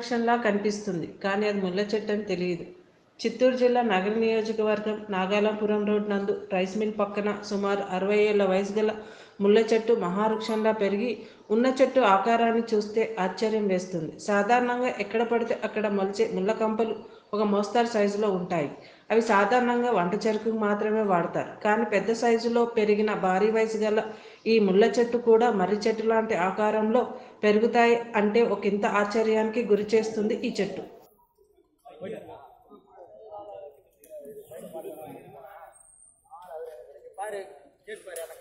మహావృక్షంలా కనిపిస్తుంది కానీ అది ముళ్ళ చెట్టు అని తెలియదు చిత్తూరు జిల్లా నగర నియోజకవర్గం నాగాలాపురం రోడ్ నందు రైస్ మిల్ పక్కన సుమారు అరవై ఏళ్ల వయసు గల ముళ్ళ చెట్టు మహావృక్షంలా పెరిగి ఉన్న చెట్టు ఆకారాన్ని చూస్తే ఆశ్చర్యం వేస్తుంది సాధారణంగా ఎక్కడ పడితే అక్కడ మొలిచే ముళ్ళ కంపలు ఒక మోస్తారు సైజులో ఉంటాయి అవి సాధారణంగా వంట చెరుకుకు మాత్రమే వాడతారు కానీ పెద్ద సైజులో పెరిగిన భారీ వయసు గల ఈ ముళ్ళ చెట్టు కూడా మర్రి చెట్టు లాంటి ఆకారంలో పెరుగుతాయి అంటే ఒక ఇంత ఆశ్చర్యానికి గురి చేస్తుంది ఈ చెట్టు பாரு கேட்டு பாரு